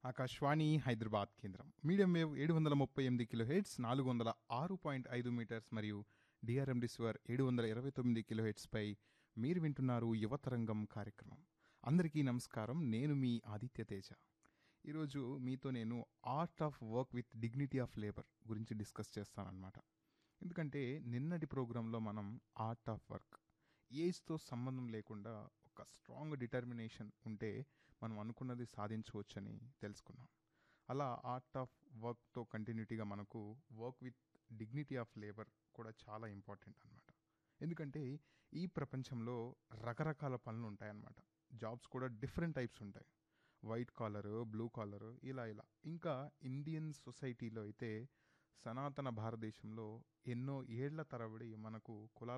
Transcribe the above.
ఆకాశవాణి హైదరాబాద్ కేంద్రం medium wave ఏడు వందల ముప్పై ఎనిమిది కిలో హెడ్స్ నాలుగు వందల ఆరు పాయింట్ ఐదు మీటర్స్ మరియు డిఆర్ఎం రిసీవర్ ఏడు వందల ఇరవై తొమ్మిది కిలో హెడ్స్పై మీరు వింటున్నారు యువతరంగం కార్యక్రమం అందరికీ నమస్కారం నేను మీ ఆదిత్య తేజ ఈరోజు మీతో నేను art of work with dignity of labour గురించి డిస్కస్ చేస్తానన్నమాట ఎందుకంటే నిన్నటి ప్రోగ్రాంలో మనం ఆర్ట్ ఆఫ్ వర్క్ ఏజ్తో సంబంధం లేకుండా ఒక స్ట్రాంగ్ డిటర్మినేషన్ ఉంటే మనం అనుకున్నది సాధించవచ్చని తెలుసుకున్నాం అలా ఆర్ట్ ఆఫ్ వర్క్తో కంటిన్యూటీగా మనకు work with dignity of labour కూడా చాలా ఇంపార్టెంట్ అనమాట ఎందుకంటే ఈ ప్రపంచంలో రకరకాల పనులు ఉంటాయన్నమాట జాబ్స్ కూడా డిఫరెంట్ టైప్స్ ఉంటాయి వైట్ కాలరు బ్లూ కాలరు ఇలా ఇలా ఇంకా ఇండియన్ సొసైటీలో అయితే సనాతన భారతదేశంలో ఎన్నో ఏళ్ల తరబడి మనకు కులాల